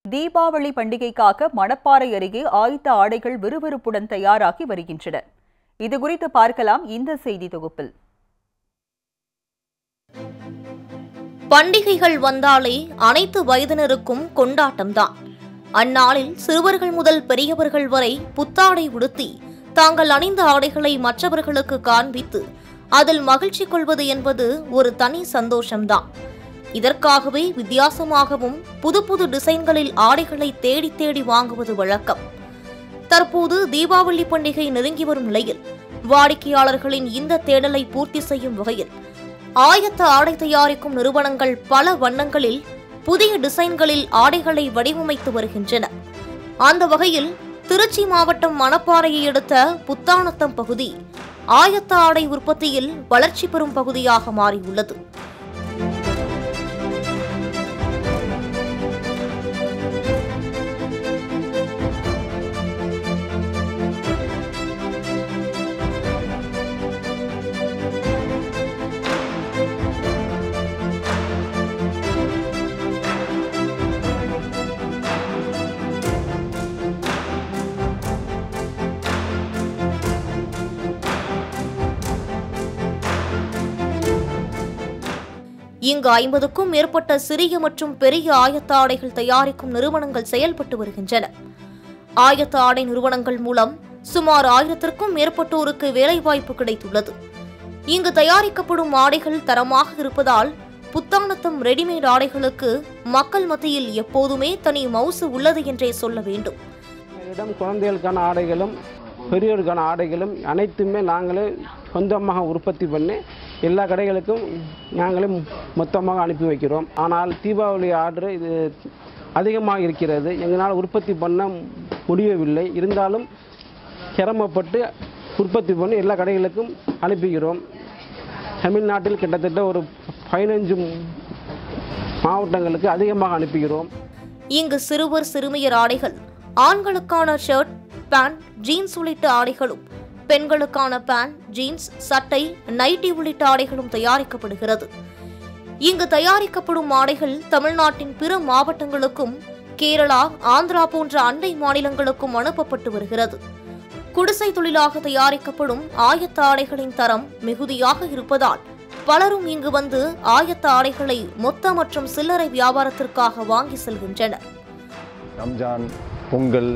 தீபாவளி பண்டிகைக்காக மணப்பாறை அருகே ஆயத்த ஆடைகள் விறுவிறுப்புடன் தயாராகி வருகின்றன இதுகுறித்து பார்க்கலாம் இந்த செய்தி தொகுப்பில் பண்டிகைகள் வந்தாலே அனைத்து வயதினருக்கும் கொண்டாட்டம்தான் அந்நாளில் சிறுவர்கள் முதல் பெரியவர்கள் வரை புத்தாடை உடுத்தி தாங்கள் அணிந்த ஆடைகளை மற்றவர்களுக்கு காண்பித்து அதில் மகிழ்ச்சி கொள்வது என்பது ஒரு தனி சந்தோஷம்தான் இதற்காகவே வித்தியாசமாகவும் புது புது டிசைன்களில் ஆடைகளை தேடி தேடி வாங்குவது வழக்கம் தற்போது தீபாவளி பண்டிகை நெருங்கி வரும் நிலையில் வாடிக்கையாளர்களின் இந்த தேடலை பூர்த்தி செய்யும் வகையில் ஆயத்த ஆடை தயாரிக்கும் நிறுவனங்கள் பல வண்ணங்களில் புதிய டிசைன்களில் ஆடைகளை வடிவமைத்து வருகின்றன அந்த வகையில் திருச்சி மாவட்டம் மணப்பாறையை அடுத்த புத்தானத்தம் பகுதி ஆயத்த ஆடை உற்பத்தியில் வளர்ச்சி பெறும் பகுதியாக மாறியுள்ளது இங்கு ஐம்பதுக்கும் மேற்பட்ட சிறிய மற்றும் பெரிய ஆயத்த ஆடைகள் தயாரிக்கும் நிறுவனங்கள் செயல்பட்டு வருகின்றன ஆயத்த ஆடை நிறுவனங்கள் மூலம் சுமார் ஆயிரத்திற்கும் மேற்பட்டோருக்கு வேலைவாய்ப்பு கிடைத்துள்ளது இங்கு தயாரிக்கப்படும் ஆடைகள் தரமாக இருப்பதால் புத்தானத்தம் ரெடிமேட் ஆடைகளுக்கு மக்கள் மத்தியில் எப்போதுமே தனி மவுசு உள்ளது என்றே சொல்ல வேண்டும் எங்களிடம் குழந்தைகளுக்கான ஆடைகளும் பெரியோருக்கான ஆடைகளும் அனைத்துமே நாங்களே சொந்தமாக உற்பத்தி பண்ணி எல்லா கடைகளுக்கும் நாங்களே மொத்தமாக அனுப்பி வைக்கிறோம் ஆனால் தீபாவளி ஆர்டர் இது அதிகமாக இருக்கிறது எங்களால் உற்பத்தி பண்ண முடியவில்லை இருந்தாலும் சிரமப்பட்டு உற்பத்தி பண்ணி எல்லா கடைகளுக்கும் அனுப்புகிறோம் தமிழ்நாட்டில் கிட்டத்தட்ட ஒரு பதினஞ்சு மாவட்டங்களுக்கு அதிகமாக அனுப்புகிறோம் இங்கு சிறுவர் சிறுமியர் ஆடைகள் ஆண்களுக்கான ஷர்ட் பேண்ட் ஜீன்ஸ் உள்ளிட்ட ஆடைகளும் பெண்களுக்கான பேண்ட் ஜீன்ஸ் சட்டை நைட்டி உள்ளிட்ட ஆடைகளும் தயாரிக்கப்படுகிறது இங்கு தயாரிக்கப்படும் ஆடைகள் தமிழ்நாட்டின் பிற மாவட்டங்களுக்கும் கேரளா ஆந்திரா போன்ற அண்டை மாநிலங்களுக்கும் அனுப்பப்பட்டு வருகிறது குடிசை தொழிலாக தயாரிக்கப்படும் ஆயத்த ஆடைகளின் தரம் மிகுதியாக இருப்பதால் பலரும் இங்கு வந்து ஆயத்த ஆடைகளை மொத்த மற்றும் சில்லறை வியாபாரத்திற்காக வாங்கி செல்கின்றனர் ரம்ஜான் பொங்கல்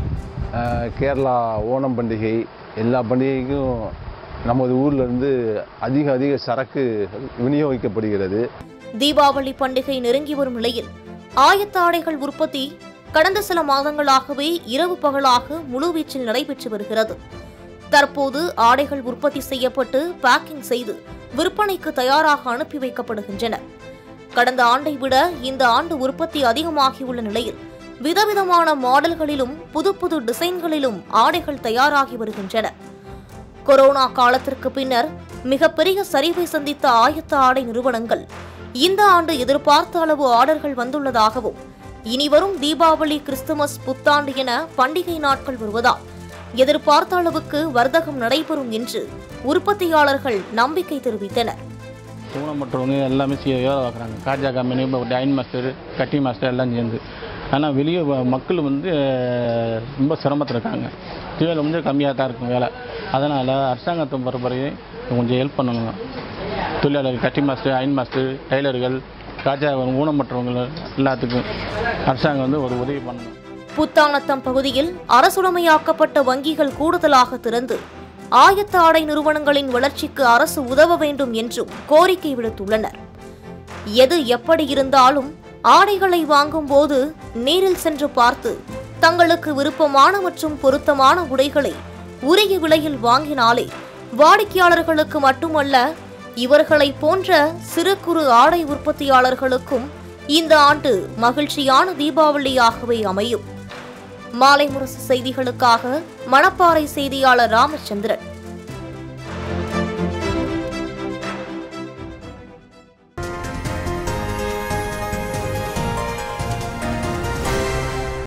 அஹ், கேரளா ஓணம் பண்டிகை எல்லா பண்டிகைக்கும் நமது ஊர்ல இருந்து அதிக அதிக சரக்கு விநியோகிக்கப்படுகிறது தீபாவளி பண்டிகை நெருங்கி வரும் நிலையில் ஆயத்த ஆடைகள் உற்பத்தி கடந்த சில மாதங்களாகவே இரவு பகலாக முழுவீச்சில் நடைபெற்று வருகிறது தற்போது ஆடைகள் உற்பத்தி செய்யப்பட்டு பேக்கிங் செய்து விற்பனைக்கு தயாராக அனுப்பி வைக்கப்படுகின்றன கடந்த ஆண்டை விட இந்த ஆண்டு உற்பத்தி அதிகமாகியுள்ள நிலையில் விதவிதமான மாடல்களிலும் புது புது டிசைன்களிலும் ஆடைகள் தயாராகி வருகின்றன கொரோனா காலத்திற்கு பின்னர் மிகப்பெரிய சரிவை சந்தித்த ஆயத்த ஆடை நிறுவனங்கள் இந்த ஆண்டு எதிர்பார்த்த அளவு ஆர்டர்கள் வந்துள்ளதாகவும் இனிவரும் தீபாவளி கிறிஸ்துமஸ் புத்தாண்டு என பண்டிகை நாட்கள் வருவதால் எதிர்பார்த்த அளவுக்கு வர்த்தகம் நடைபெறும் என்று உற்பத்தியாளர்கள் நம்பிக்கை தெரிவித்தனர் ஊனமற்றவங்க எல்லாமே சி வேலை பார்க்குறாங்க காஜா கம்பெனி இப்போ டைன் மாஸ்டர் கட்டி மாஸ்டர் எல்லாம் சேர்ந்து ஆனால் வெளியே வ- மக்கள் வந்து அஹ், ரொம்ப சிரமத்தில் இருக்காங்க வேலை வந்து கம்மியாக தான் இருக்கும் வேலை அதனால் அரசாங்கத்தை பொறுப்பறையே கொஞ்சம் ஹெல்ப் பண்ணணுங்க தொழிலாளர்கள் கட்டி மாஸ்டர் அயன் மாஸ்டர் டெய்லர்கள் காஜா ஊனமற்றவங்க எல்லாத்துக்கும் அரசாங்கம் வந்து ஒரு உதவி பண்ணணும் புத்தானத்தம் பகுதியில் அரசுடைமையாக்கப்பட்ட வங்கிகள் கூடுதலாக திறந்து ஆயத்த ஆடை நிறுவனங்களின் வளர்ச்சிக்கு அரசு உதவ வேண்டும் என்றும் கோரிக்கை விடுத்துள்ளனர் எது எப்படி இருந்தாலும் ஆடைகளை வாங்கும்போது நேரில் சென்று பார்த்து தங்களுக்கு விருப்பமான மற்றும் பொருத்தமான உடைகளை உரிய விலையில் வாங்கினாலே வாடிக்கையாளர்களுக்கு மட்டுமல்ல இவர்களை போன்ற சிறு குறு ஆடை உற்பத்தியாளர்களுக்கும் இந்த ஆண்டு மகிழ்ச்சியான தீபாவளியாகவே அமையும் மாலை முரசு செய்திகளுக்காக மணப்பாறை செய்தியாளர் ராமச்சந்திரன்